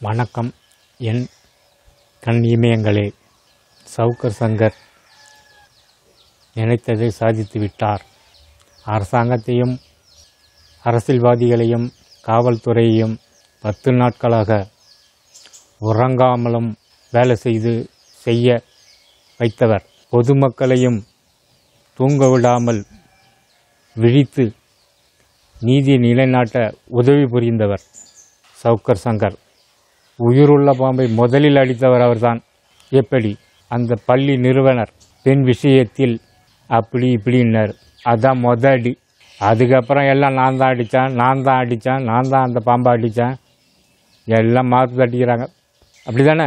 வணக்கம் என் கண் இமயங்களே சவுக்கர் சங்கர் நினைத்ததை சாதித்து விட்டார் அரசாங்கத்தையும் அரசியல்வாதிகளையும் காவல்துறையையும் பத்து நாட்களாக உறங்காமலும் வேலை செய்து செய்ய வைத்தவர் பொதுமக்களையும் தூங்க விடாமல் விழித்து நீதி நிலைநாட்ட உதவி புரிந்தவர் சவுக்கர் சங்கர் உயிருள்ள பாம்பை முதலில் அடித்தவர் அவர்தான் எப்படி அந்த பள்ளி நிறுவனர் பெண் விஷயத்தில் அப்படி இப்படின்னார் அதான் மொத அடி அதுக்கப்புறம் எல்லாம் நான் தான் அடித்தேன் நான் தான் அடித்தேன் நான் தான் அந்த பாம்பை அடித்தேன் எல்லாம் மாற்று தட்டிக்கிறாங்க அப்படி தானே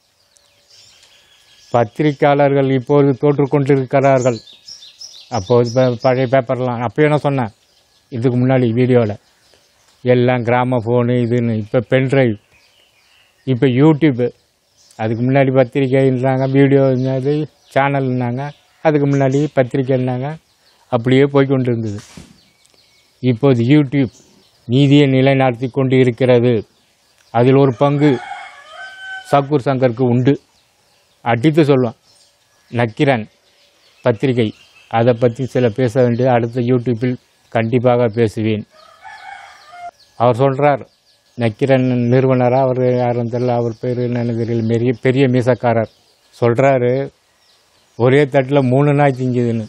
பத்திரிக்கையாளர்கள் இப்போது தோற்றுக்கொண்டிருக்கிறார்கள் அப்போது ப- பழைய பேப்பர்லாம் அப்போ என்ன சொன்னேன் இதுக்கு முன்னாடி வீடியோவில் எல்லாம் கிராம ஃபோனு இதுன்னு இப்போ பென்ட்ரைவ் இப்போ யூடியூப்பு அதுக்கு முன்னாடி பத்திரிக்கைன்னாங்க வீடியோ இருந்தது சேனல்னாங்க அதுக்கு முன்னாடி பத்திரிக்கைன்னாங்க அப்படியே போய் கொண்டு இருந்தது இப்போது யூடியூப் நீதியை நிலைநாட்டி கொண்டு இருக்கிறது அதில் ஒரு பங்கு சக்கூர் சங்கருக்கு உண்டு அடித்து சொல்லுவான் நக்கிரன் பத்திரிகை அதை பற்றி சில பேச வேண்டியது அடுத்த யூடியூப்பில் கண்டிப்பாக பேசுவேன் அவர் சொல்கிறார் நக்கிரன் நிறுவனராக அவர் யாரும் தெரியல அவர் பேர் என்னன்னு தெரியல பெரிய பெரிய மீசக்காரர் சொல்கிறாரு ஒரே தட்டில் மூணு நாய் திங்குதுன்னு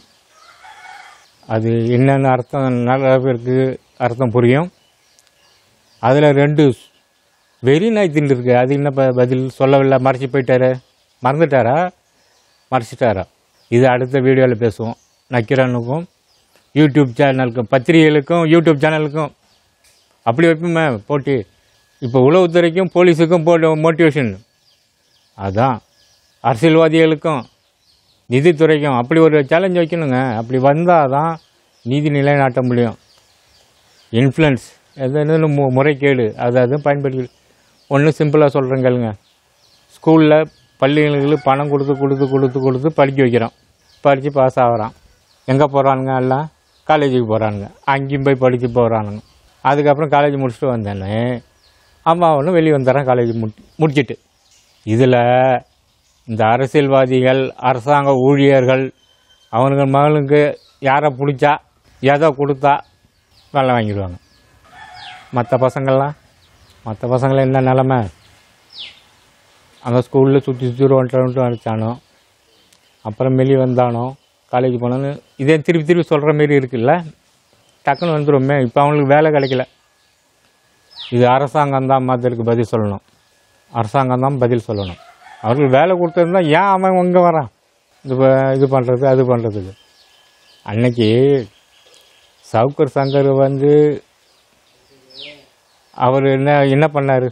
அது என்னென்னு அர்த்தம் நிறைய பேருக்கு அர்த்தம் புரியும் அதில் ரெண்டு வெறி நாய் தின்னுருக்கு அது என்ன ப- பதில் சொல்லவில்லை மறைச்சி போயிட்டாரு மறந்துட்டாரா மறைச்சிட்டாரா இது அடுத்த வீடியோவில் பேசுவோம் நக்கிரனுக்கும் யூடியூப் சேனலுக்கும் பத்திரிகைகளுக்கும் யூடியூப் சேனலுக்கும் அப்படி வைப்போமே போட்டி இப்போ உளவுத்துறைக்கும் போலீஸுக்கும் போட்ட மோட்டிவேஷன் அதான் அரசியல்வாதிகளுக்கும் நிதித்துறைக்கும் அப்படி ஒரு சேலஞ்ச் வைக்கணுங்க அப்படி வந்தால் தான் நீதி நிலைநாட்ட முடியும் இன்ஃப்ளூயன்ஸ் எதுன்னு மு முறைகேடு அது அதுவும் பயன்படுத்தி ஒன்று சிம்பிளாக சொல்கிறேன் கேளுங்க ஸ்கூலில் பள்ளிகளுக்கு பணம் கொடுத்து கொடுத்து கொடுத்து கொடுத்து படிக்க வைக்கிறோம் படித்து பாஸ் ஆகிறான் எங்கே போகிறானுங்க எல்லாம் காலேஜுக்கு போகிறானுங்க அங்கேயும் போய் படித்து போகிறானுங்க அதுக்கப்புறம் காலேஜ் முடிச்சுட்டு வந்தேனே அம்மா அவனும் வெளியே வந்துடுறான் காலேஜ் முடி முடிச்சிட்டு இதில் இந்த அரசியல்வாதிகள் அரசாங்க ஊழியர்கள் அவனுங்க மகளுக்கு யாரை பிடிச்சா எதை கொடுத்தா வேலை வாங்கிடுவாங்க மற்ற பசங்கள்லாம் மற்ற பசங்களாம் என்ன நிலமை அங்கே ஸ்கூலில் சுற்றி சுற்றி ஒன்றரை ஒன்று அடித்தானோ அப்புறம் வெளியே வந்தானோ காலேஜ் போனான்னு இதே திருப்பி திருப்பி சொல்கிற மாரி இருக்குல்ல டக்குன்னு வந்துடுமே இப்போ அவங்களுக்கு வேலை கிடைக்கல இது அரசாங்கம் தான் மற்றதுக்கு பதில் சொல்லணும் அரசாங்கம் தான் பதில் சொல்லணும் அவர்களுக்கு வேலை கொடுத்துருந்தா ஏன் அவன் இங்கே வரான் இது ப- இது பண்ணுறது அது பண்ணுறதுக்கு அன்னைக்கு சவுக்கர் சங்கர் வந்து அவர் என்ன என்ன பண்ணார்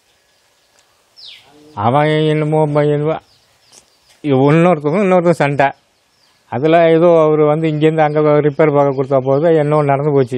அவன் என்னமோ ப- என்னமோ இன்னொருத்தவங்க இன்னொருத்தர் சண்டை அதில் ஏதோ அவர் வந்து இங்கேருந்து அங்கே ரிப்பேர் பார்க்க கொடுத்தா போது என்னவோ நடந்து போச்சு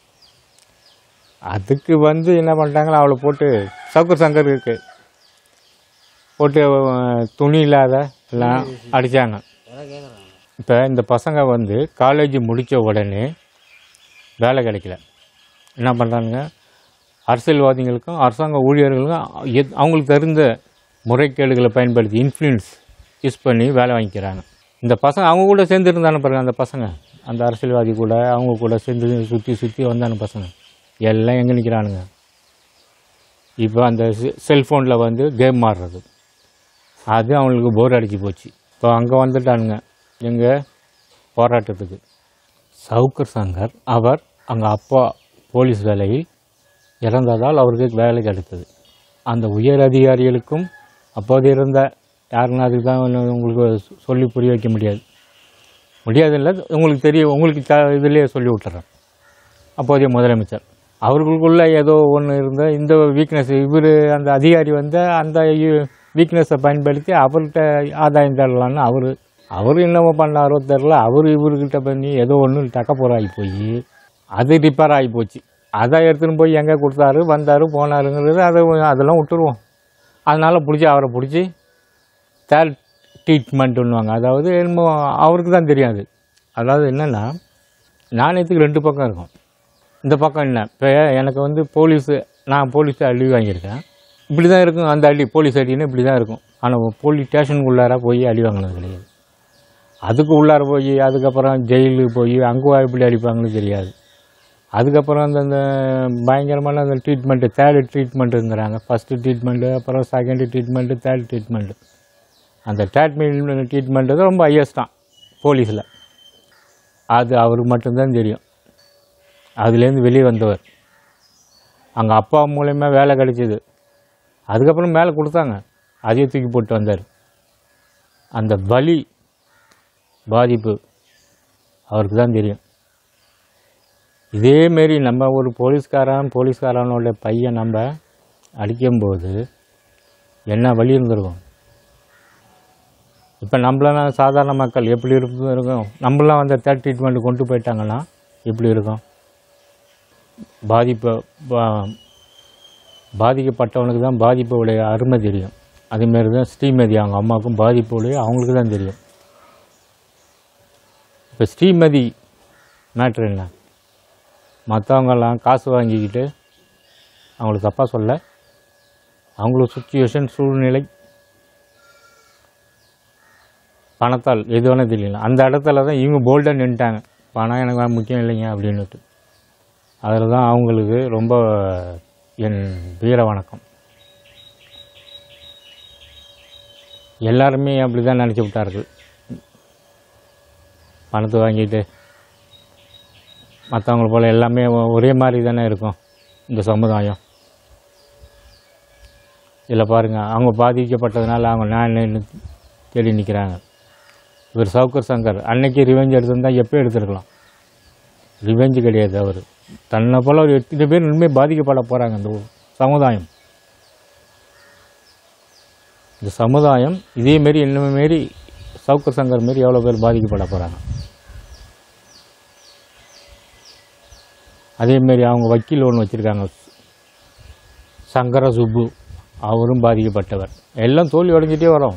அதுக்கு வந்து என்ன பண்ணிட்டாங்களோ அவளை போட்டு சவுக்கர் சங்கர் இருக்கு போட்டு அஹ், துணி இல்லாத எல்லாம் அடித்தாங்க இப்போ இந்த பசங்க வந்து காலேஜ் முடித்த உடனே வேலை கிடைக்கல என்ன பண்ணுறானுங்க அரசியல்வாதிகளுக்கும் அரசாங்க ஊழியர்களுக்கும் எத்- அவங்களுக்கு தெரிந்த முறைகேடுகளை பயன்படுத்தி இன்ஃப்ளூயன்ஸ் யூஸ் பண்ணி வேலை வாங்கிக்கிறாங்க இந்த பசங்க அவங்க கூட சேர்ந்து இருந்தானு பாருங்க அந்த பசங்க அந்த அரசியல்வாதி கூட அவங்க கூட சேர்ந்து சுற்றி சுற்றி வந்தானு பசங்க எல்லாம் எங்கே நிற்கிறானுங்க இப்போ அந்த செல்ஃபோனில் வந்து கேம் ஆடுறது அது அவங்களுக்கு போர் அடிச்சு போச்சு இப்போ அங்கே வந்துட்டானுங்க எங்கே போராட்டத்துக்கு சவுக்கர் சங்கர் அவர் அவங்க அப்பா போலீஸ் வேலையில் இறந்ததால் அவருக்கு வேலை கிடைத்தது அந்த உயர் அதிகாரிகளுக்கும் அப்போது இருந்த யாருன்னா அதுக்கு தான் உங்களுக்கு சொல்லி புரிய வைக்க முடியாது முடியாதில்ல உங்களுக்கு தெரியும் உங்களுக்கு த இதுலேயே சொல்லி விட்டுறேன் அப்போதைய முதலமைச்சர் அவர்களுக்குள்ள ஏதோ ஒன்று இருந்த இந்த வீக்னஸ் இவர் அந்த அதிகாரி வந்து அந்த வீக்னஸை பயன்படுத்தி அவர்கிட்ட ஆதாயம் தேடலான்னு அவர் அவர் என்னவோ பண்ணாரோ தெரில அவர் இவர்கிட்ட பண்ணி ஏதோ ஒன்று டக்கப்போராகி போய் அது ரிப்பேர் ஆகி போச்சு அதை எடுத்துன்னு போய் எங்கே கொடுத்தாரு வந்தார் போனாருங்கிறது அதை அதெல்லாம் விட்டுருவோம் அதனால் பிடிச்சி அவரை பிடிச்சி தேர்ட் ட்ரீட்மெண்ட்டுன்னுவாங்க அதாவது என்னமோ அவருக்கு தான் தெரியாது அதாவது என்னென்னா நாணயத்துக்கு ரெண்டு பக்கம் இருக்கும் இந்த பக்கம் என்ன இப்போ எனக்கு வந்து போலீஸு நான் போலீஸை அள்ளி வாங்கியிருக்கேன் இப்படி தான் இருக்கும் அந்த அடி போலீஸ் அடின்னு இப்படி தான் இருக்கும் ஆனால் போலீஸ் ஸ்டேஷனுக்குள்ளார போய் அடி வாங்கினது கிடையாது அதுக்கு உள்ளார போய் அதுக்கப்புறம் ஜெயிலுக்கு போய் அங்கே எப்படி அடிப்பாங்கன்னு தெரியாது அதுக்கப்புறம் அந்த அந்த பயங்கரமான அந்த ட்ரீட்மெண்ட்டு தேர்டு ட்ரீட்மெண்ட்டுங்கிறாங்க ஃபஸ்ட்டு ட்ரீட்மெண்ட்டு அப்புறம் செகண்டு ட்ரீட்மெண்ட்டு தேர்ட் ட்ரீட்மெண்ட்டு அந்த தேர்ட் ட்ரீட்மெண்ட்டு தான் ரொம்ப ஹையஸ்ட் தான் போலீஸில் அது அவருக்கு மட்டும்தான் தெரியும் அதுலேருந்து வெளியே வந்தவர் அங்கே அப்பா மூலயமா வேலை கிடைச்சிது அதுக்கப்புறம் மேலே கொடுத்தாங்க அதையும் தூக்கி போட்டு வந்தார் அந்த வலி பாதிப்பு அவருக்கு தான் தெரியும் இதேமாரி நம்ம ஒரு போலீஸ்காரன் போலீஸ்காரனோட பையன் நம்ம அடிக்கும்போது என்ன வழி இருந்திருக்கும் இப்போ நம்மளாம் சாதாரண மக்கள் எப்படி இருக்கும் இருக்கும் நம்மளாம் வந்து தேர்ட் ட்ரீட்மெண்ட் கொண்டு போயிட்டாங்கன்னா எப்படி இருக்கும் பாதிப்பு பா- பாதிக்கப்பட்டவனுக்கு தான் பாதிப்புடைய அருமை தெரியும் அதேமாரி தான் ஸ்ரீமதி அவங்க அம்மாவுக்கும் பாதிப்புடைய அவங்களுக்கு தான் தெரியும் இப்போ ஸ்ரீமதி மேட்ரு என்ன மற்றவங்கெல்லாம் காசு வாங்கிக்கிட்டு அவங்களுக்கு தப்பாக சொல்ல அவங்களுக்கு சுச்சுவேஷன் சூழ்நிலை பணத்தால் எது வேணால் தெரியல அந்த இடத்துல தான் இவங்க போல்டாக நின்ட்டாங்க பணம் எனக்கு முக்கியம் இல்லைங்க அப்படின்னுட்டு அதில் தான் அவங்களுக்கு ரொம்ப என் வீர வணக்கம் எல்லாருமே அப்படி தான் நினச்சி விட்டார்கள் பணத்தை வாங்கிட்டு மற்றவங்கள போல் எல்லாமே ஒ- ஒரே மாதிரி தானே இருக்கும் இந்த சமுதாயம் இதில் பாருங்கள் அவங்க பாதிக்கப்பட்டதுனால அவங்க நான் தேடி நிற்கிறாங்க இவர் சவுக்கர் சங்கர் அன்னைக்கு ரிவெஞ்ச் எடுத்திருந்தா எப்போ எடுத்திருக்கலாம் ரிவெஞ்சு கிடையாது அவர் தன்னை போல் ஒரு எத்தனை பேர் இனிமேல் பாதிக்கப்பட போகிறாங்க இந்த ஊ- சமுதாயம் இந்த சமுதாயம் இதே மாரி இன்னுமே மாரி சவுக்கர் சங்கர் மாரி எவ்வளோ பேர் பாதிக்கப்பட போகிறாங்க அதேமாரி அவங்க வக்கீல் ஒன்று வச்சுருக்காங்க சங்கர சுப்பு அவரும் பாதிக்கப்பட்டவர் எல்லாம் தோல்வி உடஞ்சிட்டே வரோம்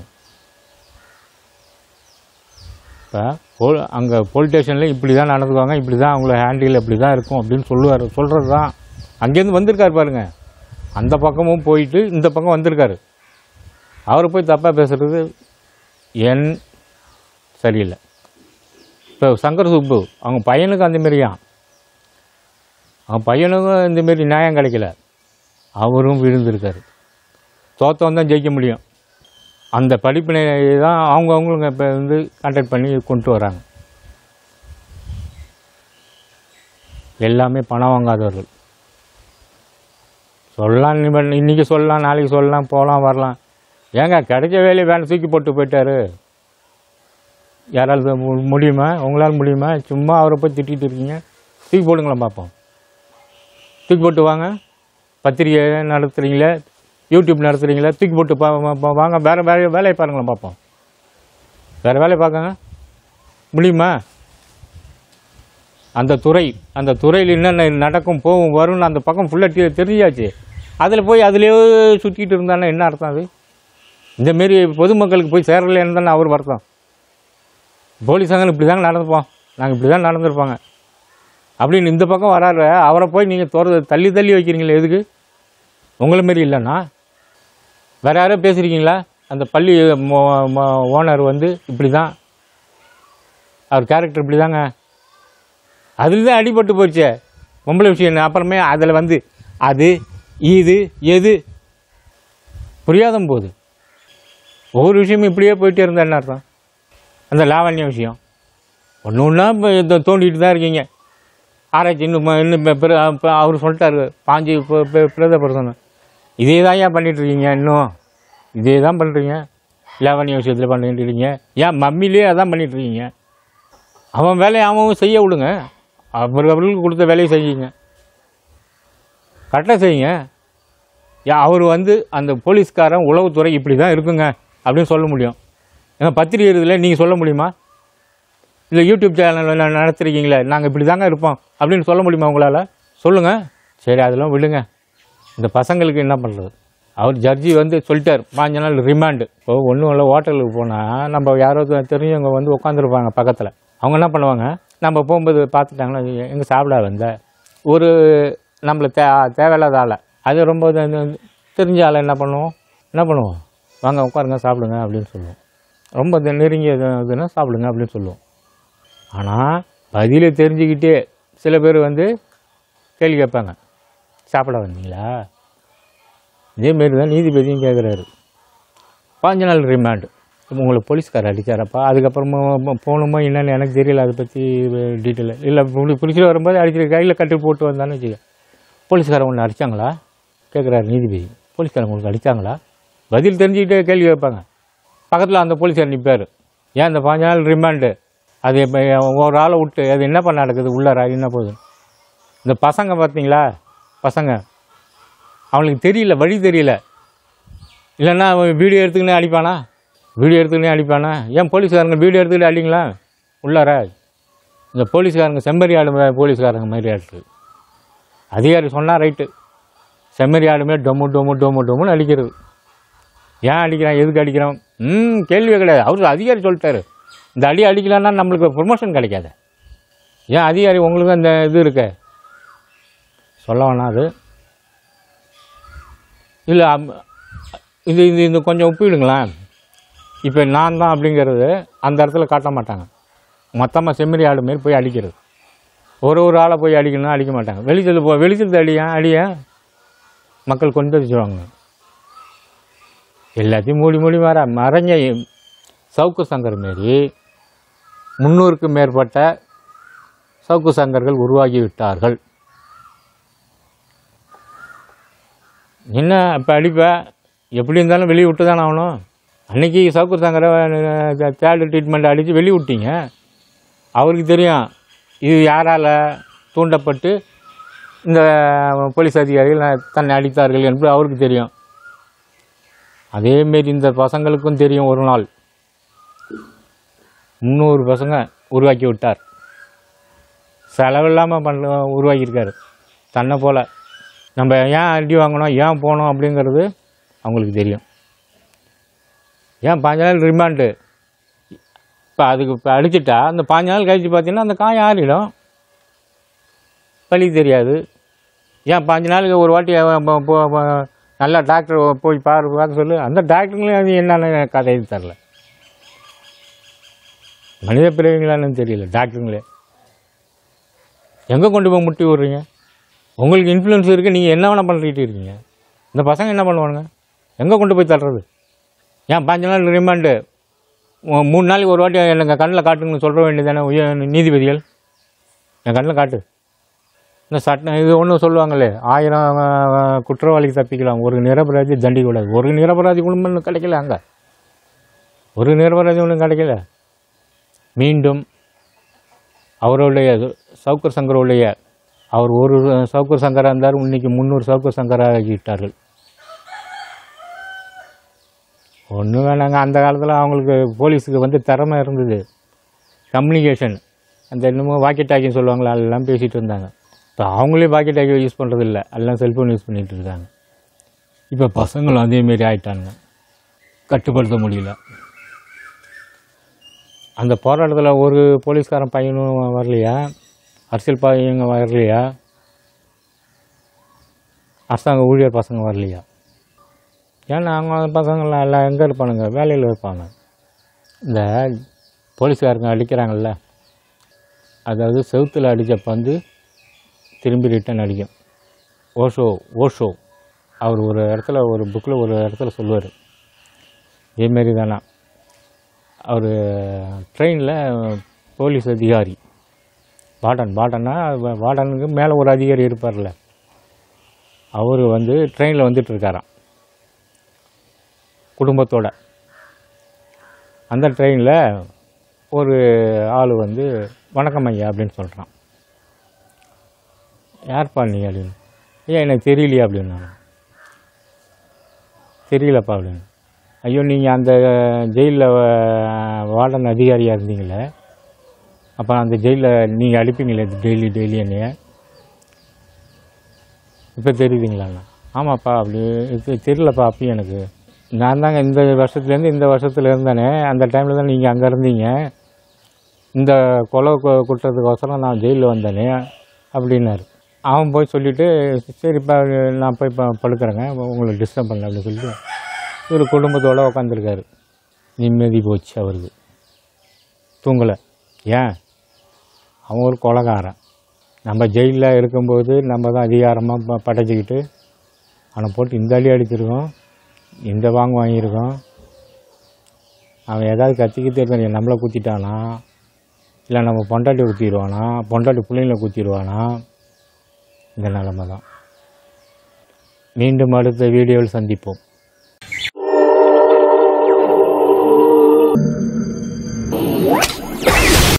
இப்போ போ அங்கே போலீஸ் ஸ்டேஷனில் இப்படி தான் நடந்துக்குவாங்க இப்படி தான் அவங்கள ஹேண்டில் இப்படி தான் இருக்கும் அப்படின்னு சொல்லுவார் சொல்கிறது தான் அங்கேருந்து வந்திருக்காரு பாருங்க அந்த பக்கமும் போயிட்டு இந்த பக்கம் வந்திருக்காரு அவரை போய் தப்பாக பேசுகிறது என் சரியில்லை இப்போ சங்கர் சுப்பு அவங்க பையனுக்கு அந்த மாரியா அவன் பையனுக்கும் இந்த மாரி நியாயம் கிடைக்கல அவரும் விழுந்திருக்காரு தோத்தவன் தான் ஜெயிக்க முடியும் அந்த படிப்பினை தான் அவங்க அவங்களுங்க இப்போ வந்து கான்டாக்ட் பண்ணி கொண்டு வராங்க எல்லாமே பணம் வாங்காதவர்கள் சொல்லலாம் நீ இன்றைக்கி சொல்லலாம் நாளைக்கு சொல்லலாம் போகலாம் வரலாம் ஏங்க கிடைச்ச வேலையை வேணும் தூக்கி போட்டு போயிட்டாரு யாராவது மு- முடியுமா உங்களால் முடியுமா சும்மா அவரை போய் திட்டிகிட்டு இருக்கீங்க தூக்கி போடுங்களேன் பார்ப்போம் தூக்கி போட்டு வாங்க பத்திரிகை நடத்துகிறீங்களே யூடியூப் நடத்துகிறீங்களே தூக்கி போட்டு பா பா- பா- வாங்க வேறு வேலை வேலையை பாருங்களேன் பார்ப்போம் வேறு வேலையை பார்க்கங்க முடியுமா அந்த துறை அந்த துறையில் என்னென்ன நடக்கும் போகும் வரும்னு அந்த பக்கம் ஃபுல்லாக தெரிஞ்சாச்சு அதில் போய் அதிலேயே சுற்றிட்டு இருந்தானே என்ன அர்த்தம் அது இந்தமாரி பொதுமக்களுக்கு போய் சேரலைன்னு தானே அவர் வருத்தம் போலீஸாங்க இப்படி தாங்க நடந்துப்போம் நாங்கள் இப்படி தான் நடந்திருப்பாங்க அப்படின்னு இந்த பக்கம் வராரு அவரை போய் நீங்கள் தோற தள்ளி தள்ளி வைக்கிறீங்களே எதுக்கு உங்களை மாரி இல்லைண்ணா வேற யாரோ பேசுகிறீங்களா அந்த பள்ளி ஓனர் வந்து இப்படி தான் அவர் கேரக்டர் இப்படி தாங்க அதில் தான் அடிபட்டு போச்சே பொம்பளை விஷயம் என்ன? அப்புறமே அதில் வந்து அது இது எது புரியாத போகுது ஒவ்வொரு விஷயமும் இப்படியே போயிட்டே இருந்தா என்ன அர்த்தம் அந்த லாவண்ய விஷயம் ஒன்று ஒன்றா இப்போ தோண்டிட்டு தான் இருக்கீங்க ஆராய்ச்சி இன்னும் ம- இன்னும் இப்போ பிற- இப்போ அவர் சொல்லிட்டாரு பாஞ்சு இப்போ பிரத பர்சன் இதே தான் ஏன் பண்ணிட்டு இருக்கீங்க இன்னும் இதே தான் பண்ணுறீங்க லாவண்ய விஷயத்தில் பண்ணிட்டு இருக்கீங்க ஏன் மம்மிலே அதான் பண்ணிட்டு இருக்கீங்க அவன் வேலையை அவன் செய்ய விடுங்க அவர் அவர்களுக்கு கொடுத்த வேலையை செய்யுங்க கரெக்டாக செய்யுங்க ஏன் அவர் வந்து அந்த போலீஸ்காரன் உளவுத்துறை இப்படி தான் இருக்குங்க அப்படின்னு சொல்ல முடியும் ஏங்க பத்திரிகை இதில் நீங்கள் சொல்ல முடியுமா இல்லை யூடியூப் சேனல் நடத்துறீங்களே நாங்கள் இப்படி தாங்க இருப்போம் அப்படின்னு சொல்ல முடியுமா உங்களால் சொல்லுங்கள் சரி அதெல்லாம் விடுங்க இந்த பசங்களுக்கு என்ன பண்ணுறது அவர் ஜட்ஜி வந்து சொல்லிட்டார் பாஞ்சு நாள் ரிமாண்டு இப்போ ஒன்றும் இல்லை ஹோட்டலுக்கு போனால் நம்ம யாரோ தெ- தெரிஞ்சவங்க வந்து உட்காந்துருப்பாங்க பக்கத்தில் அவங்க என்ன பண்ணுவாங்க நம்ம போகும்போது பார்த்துட்டாங்களா எங்கே சாப்பிட வந்த ஒரு நம்மளை தே தேவையில்லாத ஆளை அது ரொம்ப இது- இது தெரிஞ்ச ஆளை என்ன பண்ணுவோம் என்ன பண்ணுவோம் வாங்க உட்காருங்க சாப்பிடுங்க அப்படின்னு சொல்லுவோம் ரொம்ப இது நெருங்கிய இது- இதுன்னா சாப்பிடுங்க அப்படின்னு சொல்லுவோம் ஆனால் பதிலை தெரிஞ்சுக்கிட்டே சில பேர் வந்து கேள்வி கேட்பாங்க சாப்பிட வந்தீங்களா இதேமாரி தான் நீதிபதியும் கேட்குறாரு பாஞ்சு நாள் ரிமாண்டு உங்களை போலீஸ்கார் அடித்தாரப்பா அதுக்கப்புறமா ம- போகணுமா என்னன்னு எனக்கு தெரியல அதை பற்றி டீட்டெயில் இல்லை பிடிச்சிட்டு வரும்போது அடிச்சு கையில் கட்டி போட்டு வந்தான்னு வச்சுக்க போலீஸ்காரன் ஒன்று அடித்தாங்களா கேட்குறாரு நீதிபதி போலீஸ்காரன் உங்களுக்கு அடித்தாங்களா பதில் தெரிஞ்சுக்கிட்டே கேள்வி கேட்பாங்க பக்கத்தில் அந்த போலீஸ்கார் நிற்பார் ஏன் இந்த பாஞ்சு நாள் ரிமாண்டு அது இப்போ ஒரு ஆளை விட்டு அது என்ன பண்ண நடக்குது உள்ளார என்ன போகுது இந்த பசங்க பார்த்தீங்களா பசங்க அவனுக்கு தெரியல வழி தெரியல இல்லைன்னா அவன் வீடியோ எடுத்துக்கினே அடிப்பானா வீடியோ எடுத்துக்கினே அடிப்பானா ஏன் போலீஸ்காரங்க வீடியோ எடுத்துக்கிட்டு அடிங்களா உள்ளார இந்த போலீஸ்காரங்க செம்மறி ஆடு மா- போலீஸ்காரங்க மாதிரி ஆட்டு அதிகாரி சொன்னால் ரைட்டு செம்மறி ஆடுமே டொம்மு டொம்மு டொம்மு டொம்முன்னு அடிக்கிறது ஏன் அடிக்கிறான் எதுக்கு அடிக்கிறான் ம் கேள்வியே கிடையாது அவர் அதிகாரி சொல்லிட்டாரு இந்த அடி அடிக்கலன்னா நம்மளுக்கு ப்ரொமோஷன் கிடைக்காது ஏன் அதிகாரி உங்களுக்கு அந்த இது இருக்கு சொல்ல வேணாம் அது இல்லை இது இது இந்த கொஞ்சம் ஒப்பிடுங்களேன் இப்போ நான் தான் அப்படிங்கிறது அந்த இடத்துல காட்ட மாட்டாங்க மொத்தமாக செம்மறி ஆடு மாரி போய் அடிக்கிறது ஒரு ஒரு ஆளை போய் அடிக்கணும் அடிக்க மாட்டாங்க வெளிச்சத்தில் போ வெளிச்சத்தில் அடியேன் அடியேன் மக்கள் கொந்தளிச்சுவாங்க எல்லாத்தையும் மூடி மூடி வர மறைஞ்ச சவுக்கு சங்கர் மாரி முந்நூறுக்கு மேற்பட்ட சவுக்கு சங்கர்கள் உருவாகி விட்டார்கள் என்ன இப்போ அடிப்ப எப்படி இருந்தாலும் வெளியே விட்டு தானே ஆகணும் அன்னைக்கு சவுக்கு சங்கரை தேர்டு ட்ரீட்மெண்ட் அடித்து வெளியே விட்டீங்க அவருக்கு தெரியும் இது யாரால் தூண்டப்பட்டு இந்த போலீஸ் அதிகாரிகள் தன்னை அடித்தார்கள் என்று அவருக்கு தெரியும் அதேமாரி இந்த பசங்களுக்கும் தெரியும் ஒரு நாள் முந்நூறு பசங்க உருவாக்கி விட்டார் செலவில்லாமல் பண்ண உருவாக்கியிருக்காரு தன்னை போல் நம்ம ஏன் அடி வாங்கணும் ஏன் போனோம் அப்படிங்கிறது அவங்களுக்கு தெரியும் ஏன் பாஞ்சு நாள் ரிமாண்டு இப்போ அதுக்கு இப்போ அடிச்சிட்டா அந்த பாஞ்சு நாள் கழிச்சு பார்த்தீங்கன்னா அந்த காயம் ஆறிடும் வலி தெரியாது ஏன் பாஞ்சு நாளுக்கு ஒரு வாட்டி அவன் போ- போ- போ- நல்லா டாக்டர் போய் பாரு பார்க்க சொல்லு அந்த டாக்டருங்களே அது என்னன்னு கதை தரல மனித பிறவிங்களான்னு தெரியல டாக்டருங்களே எங்கே கொண்டு போய் முட்டி விட்றீங்க உங்களுக்கு இன்ஃப்ளூயன்ஸ் இருக்குது நீங்கள் என்ன வேணால் பண்ணிட்டு இருக்கீங்க இந்த பசங்க என்ன பண்ணுவானுங்க எங்கே கொண்டு போய் தள்ளுறது ஏன் பாஞ்சு நாள் ரிமாண்டு மூ- மூணு நாளைக்கு ஒரு வாட்டி எனக்கு கண்ணில் காட்டுங்கன்னு சொல்ல வேண்டியதானே உயர் நீதிபதிகள் என் கண்ணில் காட்டு இந்த சட்டம் இது ஒன்று சொல்லுவாங்களே ஆயிரம் அஹ், குற்றவாளிக்கு தப்பிக்கலாம் ஒரு நிரபராதி தண்டிக்கூடாது ஒரு நிரபராதி குடும்பம் கிடைக்கல அங்கே ஒரு நிரபராதி ஒன்றும் கிடைக்கல மீண்டும் அவருடைய சவுக்கர் சங்கருடைய அவர் ஒரு சவுக்கர் சங்கராக இருந்தார் இன்னைக்கு முந்நூறு சவுக்கர் சங்கராக ஆகிவிட்டார்கள் ஒன்றும் வேணாங்க அந்த காலத்தில் அவங்களுக்கு போலீஸுக்கு வந்து திறமை இருந்தது கம்யூனிகேஷன் அந்த இன்னமும் வாக்கி டாக்கின்னு சொல்லுவாங்களா அதெல்லாம் பேசிகிட்டு இருந்தாங்க இப்போ அவங்களே வாக்கி டாக்கி யூஸ் பண்ணுறது இல்லை எல்லாம் செல்ஃபோன் யூஸ் பண்ணிகிட்டு இருக்காங்க இப்போ பசங்களும் அதேமாரி ஆயிட்டாங்க கட்டுப்படுத்த முடியல அந்த போராட்டத்தில் ஒரு போலீஸ்காரன் பையனும் வரலையா அரசியல் பையங்க வரலையா அரசாங்க ஊழியர் பசங்க வரலையா ஏன்னா அவங்க பசங்களாம் எல்லாம் எங்கே இருப்பானுங்க வேலையில் இருப்பாங்க இந்த போலீஸ்காரங்க அடிக்கிறாங்கல்ல அதாவது செவுத்தில் அடித்த பந்து திரும்பி ரிட்டன் அடிக்கும் ஓஷோ ஓஷோ அவர் ஒரு இடத்துல ஒரு புக்கில் ஒரு இடத்துல சொல்லுவார் இதேமாரி தானா அவர் ட்ரெயினில் போலீஸ் அதிகாரி வார்டன் வார்டன்னா வா- வார்டனுக்கு மேலே ஒரு அதிகாரி இருப்பார்ல அவர் வந்து ட்ரெயினில் வந்துட்டு இருக்காராம் குடும்பத்தோட அந்த ட்ரெயினில் ஒரு ஆள் வந்து வணக்கம் ஐயா அப்படின்னு சொல்கிறான் யார்ப்பா நீ அப்படின்னு ஐயா எனக்கு தெரியலையா அப்படின்னு தெரியலப்பா அப்படின்னு ஐயோ நீங்கள் அந்த ஜெயிலில் வார்டன் அதிகாரியாக இருந்தீங்களே அப்போ அந்த ஜெயிலில் நீங்கள் அடிப்பீங்களே டெய்லி டெய்லி என்னைய இப்போ தெரியுதுங்களாண்ணா ஆமாப்பா அப்படி இது தெரியலப்பா அப்பயும் எனக்கு நான் தாங்க இந்த வருஷத்துலேருந்து இந்த வருஷத்துல இருந்தேனே அந்த டைமில் தான் நீங்கள் அங்கே இருந்தீங்க இந்த கொலை கு- குற்றத்துக்கோசரம் நான் ஜெயிலில் வந்தேனே அப்படின்னாரு அவன் போய் சொல்லிவிட்டு சரி இப்போ நான் போய் இப்போ படுக்கிறேங்க உங்களை டிஸ்டர்ப் பண்ணல அப்படின்னு சொல்லிட்டு இவர் குடும்பத்தோடு உட்காந்துருக்காரு நிம்மதி போச்சு அவருக்கு தூங்கலை ஏன் அவன் ஒரு கொலகாரன் நம்ம ஜெயிலில் இருக்கும்போது நம்ம தான் அதிகாரமாக படைச்சிக்கிட்டு அவனை போட்டு இந்த அடி அடிச்சிருக்கோம் இந்த வாங்க வாங்கியிருக்கோம் அவன் ஏதாவது கத்திக்கிட்டே இருக்கான் நம்மளை குத்திட்டானா இல்லை நம்ம பொண்டாட்டி குத்திடுவானா பொண்டாட்டி பிள்ளைங்கள குத்திடுவானா இந்த நிலமை தான் மீண்டும் அடுத்த வீடியோவில் சந்திப்போம்